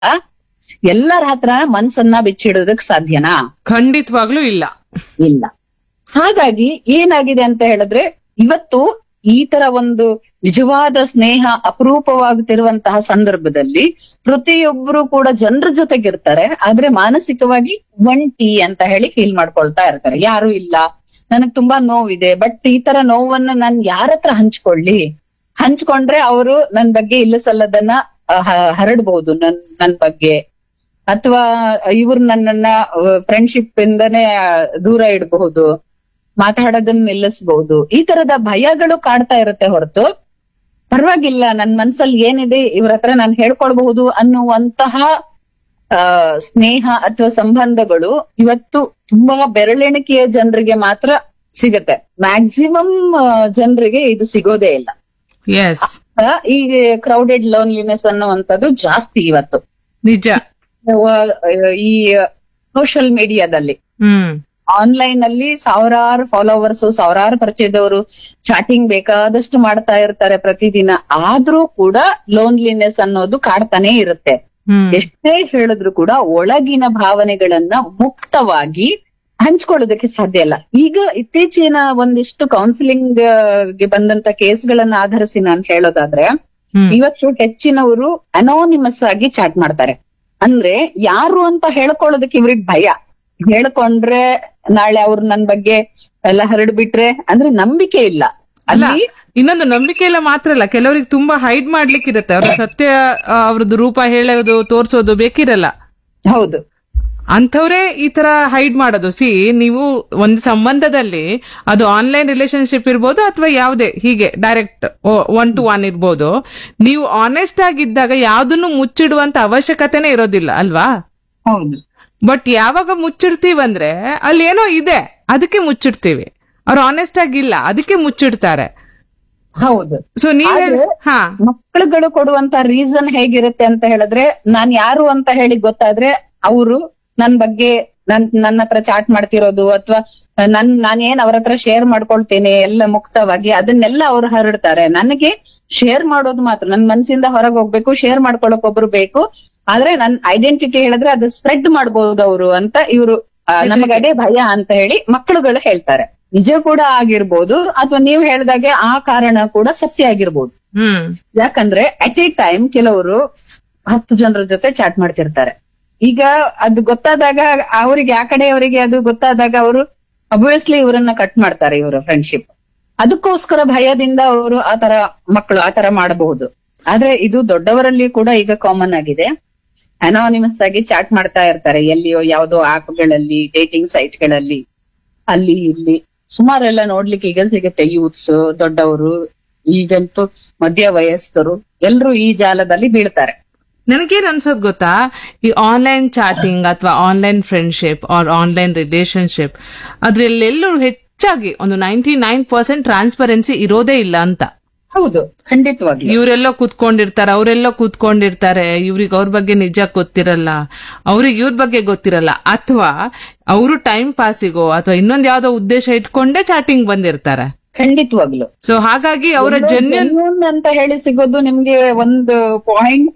ಎಲ್ಲರ ಹತ್ರ ಮನ್ಸನ್ನ ಬಿಚ್ಚಿಡೋದಕ್ ಸಾಧ್ಯನಾ ಖಂಡಿತವಾಗ್ಲೂ ಇಲ್ಲ ಇಲ್ಲ ಹಾಗಾಗಿ ಏನಾಗಿದೆ ಅಂತ ಹೇಳಿದ್ರೆ ಇವತ್ತು ಈ ತರ ಒಂದು ನಿಜವಾದ ಸ್ನೇಹ ಅಪರೂಪವಾಗುತ್ತಿರುವಂತಹ ಸಂದರ್ಭದಲ್ಲಿ ಪ್ರತಿಯೊಬ್ಬರು ಕೂಡ ಜನರ ಜೊತೆಗಿರ್ತಾರೆ ಆದ್ರೆ ಮಾನಸಿಕವಾಗಿ ಒಂಟಿ ಅಂತ ಹೇಳಿ ಫೀಲ್ ಮಾಡ್ಕೊಳ್ತಾ ಇರ್ತಾರೆ ಯಾರು ಇಲ್ಲ ನನಗ್ ತುಂಬಾ ನೋವಿದೆ ಬಟ್ ಈ ತರ ನೋವನ್ನ ನಾನ್ ಯಾರ ಹತ್ರ ಹಂಚ್ಕೊಳ್ಳಿ ಹಂಚ್ಕೊಂಡ್ರೆ ಅವರು ನನ್ ಬಗ್ಗೆ ಇಲ್ಲ ಸಲ್ಲದನ್ನ ಹರಡ್ಬಹುದು ನನ್ ನನ್ ಬಗ್ಗೆ ಅಥವಾ ಇವ್ರು ನನ್ನನ್ನ ಫ್ರೆಂಡ್ಶಿಪ್ ಇಂದನೇ ದೂರ ಇಡಬಹುದು ಮಾತಾಡೋದನ್ನ ನಿಲ್ಲಿಸಬಹುದು ಈ ತರದ ಭಯಗಳು ಕಾಡ್ತಾ ಇರುತ್ತೆ ಹೊರತು ಪರವಾಗಿಲ್ಲ ನನ್ ಮನ್ಸಲ್ಲಿ ಏನಿದೆ ಇವ್ರ ಹತ್ರ ನಾನು ಹೇಳ್ಕೊಳ್ಬಹುದು ಅನ್ನುವಂತಹ ಆ ಸ್ನೇಹ ಅಥವಾ ಸಂಬಂಧಗಳು ಇವತ್ತು ತುಂಬಾ ಬೆರಳೆಣಿಕೆಯ ಜನರಿಗೆ ಮಾತ್ರ ಸಿಗತ್ತೆ ಮ್ಯಾಕ್ಸಿಮಮ್ ಜನರಿಗೆ ಇದು ಸಿಗೋದೇ ಇಲ್ಲ ಎಸ್ ಈ ಕ್ರೌಡೆಡ್ ಲೋನ್ಲಿನೆಸ್ ಅನ್ನುವಂಥದ್ದು ಜಾಸ್ತಿ ಇವತ್ತು ನಿಜ ಈ ಸೋಷಿಯಲ್ ಮೀಡಿಯಾದಲ್ಲಿ ಹ್ಮ್ ಆನ್ಲೈನ್ ಅಲ್ಲಿ ಸಾವಿರಾರು ಫಾಲೋವರ್ಸ್ ಸಾವಿರಾರು ಪರಿಚಯದವರು ಚಾಟಿಂಗ್ ಬೇಕಾದಷ್ಟು ಮಾಡ್ತಾ ಇರ್ತಾರೆ ಪ್ರತಿದಿನ ಆದ್ರೂ ಕೂಡ ಲೋನ್ಲಿನೆಸ್ ಅನ್ನೋದು ಕಾಡ್ತಾನೆ ಇರುತ್ತೆ ಹ್ಮ್ ಎಷ್ಟೇ ಹೇಳಿದ್ರು ಕೂಡ ಒಳಗಿನ ಭಾವನೆಗಳನ್ನ ಮುಕ್ತವಾಗಿ ಹಂಚ್ಕೊಳ್ಳೋದಕ್ಕೆ ಸಾಧ್ಯ ಇಲ್ಲ ಈಗ ಇತ್ತೀಚಿನ ಒಂದಿಷ್ಟು ಕೌನ್ಸಿಲಿಂಗ್ ಗೆ ಬಂದಂತ ಕೇಸ್ಗಳನ್ನ ಆಧರಿಸಿ ನಾನು ಹೇಳೋದಾದ್ರೆ ಹ್ಮ್ ಇವತ್ತು ಹೆಚ್ಚಿನವರು ಅನೋನಿಮಸ್ ಆಗಿ ಚಾಟ್ ಮಾಡ್ತಾರೆ ಅಂದ್ರೆ ಯಾರು ಅಂತ ಹೇಳ್ಕೊಳ್ಳೋದಕ್ಕೆ ಇವ್ರಿಗೆ ಭಯ ಹೇಳ್ಕೊಂಡ್ರೆ ನಾಳೆ ಅವ್ರು ನನ್ ಬಗ್ಗೆ ಎಲ್ಲ ಹರಡ್ಬಿಟ್ರೆ ಅಂದ್ರೆ ನಂಬಿಕೆ ಇಲ್ಲ ಅಲ್ಲ ಅಲ್ಲಿ ಇನ್ನೊಂದು ನಂಬಿಕೆ ಇಲ್ಲ ಮಾತ್ರ ಅಲ್ಲ ಕೆಲವರಿಗೆ ತುಂಬಾ ಹೈಡ್ ಮಾಡ್ಲಿಕ್ಕಿರತ್ತೆ ಅವ್ರ ಸತ್ಯ ಆ, ಅವ್ರದ್ದು ರೂಪ ಹೇಳೋದು ತೋರ್ಸೋದು ಬೇಕಿರಲ್ಲ ಹೌದು ಅಂಥವ್ರೇ ಈ ತರ ಹೈಡ್ ಮಾಡೋದು ಸಿ ನೀವು ಒಂದು ಸಂಬಂಧದಲ್ಲಿ ಅದು ಆನ್ಲೈನ್ ರಿಲೇಶನ್ಶಿಪ್ ಇರ್ಬೋದು ಅಥವಾ ಯಾವುದೇ ಹೀಗೆ ಡೈರೆಕ್ಟ್ ಒನ್ ಟು ಒನ್ ಇರ್ಬೋದು ನೀವು ಆನೆಸ್ಟ್ ಆಗಿದ್ದಾಗ ಯಾವ್ದನ್ನು ಮುಚ್ಚಿಡುವಂತ ಅವಶ್ಯಕತೆನೇ ಇರೋದಿಲ್ಲ ಅಲ್ವಾ ಹೌದು ಬಟ್ ಯಾವಾಗ ಮುಚ್ಚಿಡ್ತೀವಂದ್ರೆ ಅಲ್ಲಿ ಏನೋ ಇದೆ ಅದಕ್ಕೆ ಮುಚ್ಚಿಡ್ತೀವಿ ಅವ್ರು ಆನೆಸ್ಟ್ ಆಗಿಲ್ಲ ಅದಕ್ಕೆ ಮುಚ್ಚಿಡ್ತಾರೆ ಹೌದು ಸೊ ನೀವ್ ಹೇಳ್- ಆದ್ರೆ- ಹಾ ಮಕ್ಕಳುಗಳು ಕೊಡುವಂತ ರೀಸನ್ ಹೇಗಿರುತ್ತೆ ಅಂತ ಹೇಳಿದ್ರೆ ನಾನ್ ಯಾರು ಅಂತ ಹೇಳಿ ಗೊತ್ತಾದ್ರೆ ಅವರು ನನ್ ಬಗ್ಗೆ ನನ್ ನನ್ನ ಹತ್ರ ಚಾಟ್ ಮಾಡ್ತಿರೋದು ಅಥವಾ ನನ್ ನಾನೇನ್ ಅವ್ರ ಹತ್ರ ಶೇರ್ ಮಾಡ್ಕೊಳ್ತೇನೆ ಎಲ್ಲ ಮುಕ್ತವಾಗಿ ಅದನ್ನೆಲ್ಲ ಅವ್ರು ಹರಡ್ತಾರೆ ನನಗೆ ಶೇರ್ ಮಾಡೋದು ಮಾತ್ರ ನನ್ ಮನ್ಸಿಂದ ಹೊರಗೆ ಹೋಗ್ಬೇಕು ಶೇರ್ ಮಾಡ್ಕೊಳಕ್ ಒಬ್ರು ಬೇಕು ಆದ್ರೆ ನನ್ ಐಡೆಂಟಿಟಿ ಹೇಳಿದ್ರೆ ಅದು ಸ್ಪ್ರೆಡ್ ಮಾಡ್ಬೋದು ಅವರು ಅಂತ ಇವರು ನಮಗೆ ಅದೇ ಭಯ ಅಂತ ಹೇಳಿ ಮಕ್ಕಳುಗಳು ಹೇಳ್ತಾರೆ ನಿಜ ಕೂಡ ಆಗಿರ್ಬೋದು ಅಥವಾ ನೀವು ಹೇಳ್ದಾಗೆ ಆ ಕಾರಣ ಕೂಡ ಸತ್ಯ ಆಗಿರ್ಬೋದು ಹ್ಮ್ ಯಾಕಂದ್ರೆ ಅಟ್ ಎ ಟೈಮ್ ಕೆಲವರು ಹತ್ತು ಜನರ ಜೊತೆ ಚಾಟ್ ಮಾಡ್ತಿರ್ತಾರೆ ಈಗ ಅದು ಗೊತ್ತಾದಾಗ ಅವರಿಗೆ ಆ ಕಡೆಯವರಿಗೆ ಅದು ಗೊತ್ತಾದಾಗ ಅವರು ಅಬ್ವಿಯಸ್ಲಿ ಇವರನ್ನ ಕಟ್ ಮಾಡ್ತಾರೆ ಇವರ ಫ್ರೆಂಡ್ಶಿಪ್ ಅದಕ್ಕೋಸ್ಕರ ಭಯದಿಂದ ಅವರು ಆತರ ಮಕ್ಕಳು ಆತರ ಮಾಡಬಹುದು ಆದ್ರೆ ಇದು ದೊಡ್ಡವರಲ್ಲಿ ಕೂಡ ಈಗ ಕಾಮನ್ ಆಗಿದೆ ಅನಾನಿಮಸ್ ಆಗಿ ಚಾಟ್ ಮಾಡ್ತಾ ಇರ್ತಾರೆ ಎಲ್ಲಿಯೋ ಯಾವ್ದೋ ಆಪ್ಗಳಲ್ಲಿ ಡೇಟಿಂಗ್ ಸೈಟ್ಗಳಲ್ಲಿ ಅಲ್ಲಿ ಇಲ್ಲಿ ಸುಮಾರೆಲ್ಲ ನೋಡ್ಲಿಕ್ಕೆ ಈಗ ಸಿಗುತ್ತೆ ಯೂತ್ಸ್ ದೊಡ್ಡವರು ಈಗಂತೂ ಮಧ್ಯ ವಯಸ್ಕರು ಎಲ್ರು ಈ ಜಾಲದಲ್ಲಿ ಬೀಳ್ತಾರೆ ನನಗೇನ್ ಅನ್ಸೋದ್ ಗೊತ್ತಾ ಈ ಆನ್ಲೈನ್ ಚಾಟಿಂಗ್ ಅಥವಾ online friendship or online relationship ಅದ್ರಲ್ಲೆಲ್ಲೂ ಹೆಚ್ಚಾಗಿ ಒಂದು ನೈಂಟಿ ನೈನ್ ಪರ್ಸೆಂಟ್ ಟ್ರಾನ್ಸ್ಪರೆನ್ಸಿ ಇರೋದೇ ಇಲ್ಲ ಅಂತ ಹೌದು ಖಂಡಿತವಾಗ್ಲಿ ಇವರೆಲ್ಲೋ ಕೂತ್ಕೊಂಡಿರ್ತಾರೆ ಅವರೆಲ್ಲೋ ಕೂತ್ಕೊಂಡಿರ್ತಾರೆ ಇವ್ರಿಗೆ ಅವ್ರ ಬಗ್ಗೆ ನಿಜ ಗೊತ್ತಿರಲ್ಲ ಅವ್ರಿಗೆ ಇವ್ರ ಬಗ್ಗೆ ಗೊತ್ತಿರಲ್ಲ ಅಥವಾ ಅವರು ಟೈಮ್ ಪಾಸಿಗೋ ಅಥವಾ ಇನ್ನೊಂದ್ ಯಾವ್ದೋ ಉದ್ದೇಶ ಇಟ್ಕೊಂಡೇ ಚಾಟಿಂಗ್ ಬಂದಿರ್ತಾರೆ ಖಂಡಿತವಾಗ್ಲು ಸೊ ಹಾಗಾಗಿ ಅವರ ಜನ್ಯನ್ Genuine ಅಂತ ಹೇಳಿ ಸಿಗೋದು ನಿಮ್ಗೆ ಒಂದು ಪಾಯಿಂಟ್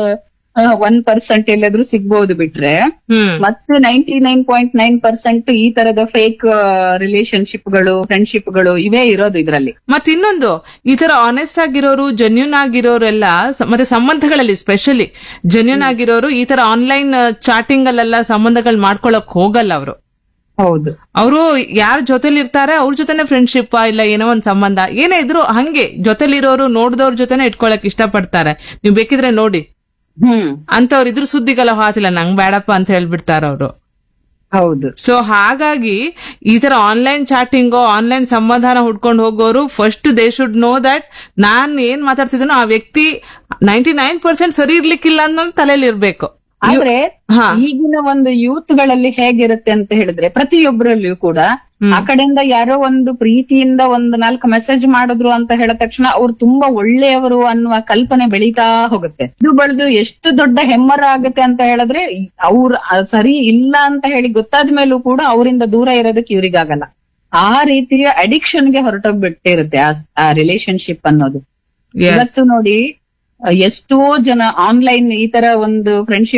ಒನ್ ಪರ್ಸೆಂಟ್ ಎಲ್ಲಾದ್ರೂ ಸಿಗ್ಬೋದು ಬಿಟ್ರೆ ಹ್ಮ್ ಮತ್ತೆ ninety nine point nine percent ಈ ತರದ ಫೇಕ್ ರಿಲೇಶನ್ಶಿಪ್ಗಳು ಫ್ರೆಂಡ್ಶಿಪ್ಗಳು ಇವೇ ಇರೋದು ಇದ್ರಲ್ಲಿ ಮತ್ ಇನ್ನೊಂದು ಈ ತರ ಆನೆಸ್ಟ್ ಆಗಿರೋರು ಜೆನ್ಯೂನ್ ಆಗಿರೋರೆಲ್ಲ ಸ- ಮತ್ತೆ ಸಂಬಂಧಗಳಲ್ಲಿ ಸ್ಪೆಷಲಿ ಜೆನ್ಯೂನ್ ಆಗಿರೋರು ಈ ತರ ಆನ್ಲೈನ್ ಚಾಟಿಂಗ್ ಅಲ್ಲೆಲ್ಲ ಸಂಬಂಧಗಳು ಮಾಡ್ಕೊಳಕ್ ಹೋಗಲ್ಲ ಅವರು ಹೌದು ಅವರು ಯಾರ ಜೊತೆಲಿ ಇರ್ತಾರೆ ಅವ್ರ ಜೊತೆನೆ ಫ್ರೆಂಡ್ಶಿಪ್ ಇಲ್ಲ ಏನೋ ಒಂದ್ ಸಂಬಂಧ ಏನೇ ಇದ್ರು ಹಂಗೆ ಜೊತೆಲಿರೋರು ನೋಡ್ದವ್ರ ಜೊತೆನೆ ಇಟ್ಕೊಳಕ್ ಇಷ್ಟಪಡ್ತಾರೆ ನೀವು ಬೇಕಿದ್ರೆ ನೋಡಿ ಹ್ಮ್ ಅಂತವ್ರು ಇದ್ರ ಸುದ್ದಿಗೆಲ್ಲ ಹಾತಿಲ್ಲ ನಂಗ್ ಬೇಡಪ್ಪ ಅಂತ ಹೇಳ್ಬಿಡ್ತಾರ ಅವರು ಹೌದು ಸೊ ಹಾಗಾಗಿ ಈ ತರ ಆನ್ಲೈನ್ ಚಾಟಿಂಗೋ ಆನ್ಲೈನ್ ಸಮಾಧಾನ ಹುಡ್ಕೊಂಡು ಹೋಗೋರು first they should know that ನಾನ್ ಏನ್ ಮಾತಾಡ್ತಿದ್ದೀನೋ ಆ ವ್ಯಕ್ತಿ ನೈಂಟಿ ನೈನ್ ಪರ್ಸೆಂಟ್ ಸರಿ ಇರ್ಲಿಕ್ಕಿಲ್ಲ ಅನ್ನೋದು ತಲೆಯಲ್ಲಿ ಇರ್ಬೇಕು ಆದ್ರೆ ಹಾ. ಈಗಿನ ಒಂದು ಯೂತ್ ಗಳಲ್ಲಿ ಹೇಗಿರುತ್ತೆ ಅಂತ ಹೇಳಿದ್ರೆ ಪ್ರತಿಯೊಬ್ಬರಲ್ಲಿಯೂ ಕೂಡ ಆ ಕಡೆಯಿಂದ ಯಾರೋ ಒಂದು ಪ್ರೀತಿಯಿಂದ ಒಂದು ನಾಲ್ಕು ಮೆಸೇಜ್ ಮಾಡಿದ್ರು ಅಂತ ಹೇಳಿದ ತಕ್ಷಣ ಅವ್ರು ತುಂಬಾ ಒಳ್ಳೆಯವರು ಅನ್ನುವ ಕಲ್ಪನೆ ಬೆಳೀತಾ ಹೋಗುತ್ತೆ ಇದು ಬೆಳೆದು ಎಷ್ಟು ದೊಡ್ಡ ಹೆಮ್ಮರ ಆಗುತ್ತೆ ಅಂತ ಹೇಳಿದ್ರೆ ಅವ್ರ ಸರಿ ಇಲ್ಲ ಅಂತ ಹೇಳಿ ಗೊತ್ತಾದ ಮೇಲೂ ಕೂಡ ಅವರಿಂದ ದೂರ ಇರೋದಕ್ಕೆ ಇವ್ರಿಗಾಗಲ್ಲ ಆ ರೀತಿಯ ಅಡಿಕ್ಷನ್ ಗೆ ಹೊರಟೋಗ್ಬಿಟ್ಟಿರುತ್ತೆ ಆ- ಆ ರಿಲೇಶನ್ಶಿಪ್ ಅನ್ನೋದು Yes. ಇವತ್ತು ನೋಡಿ ಎಷ್ಟೋ ಜನ ಆನ್ಲೈನ್ ಈ ತರ ಒಂದು ಫ್ರೆಂಡ್ಶಿಪ್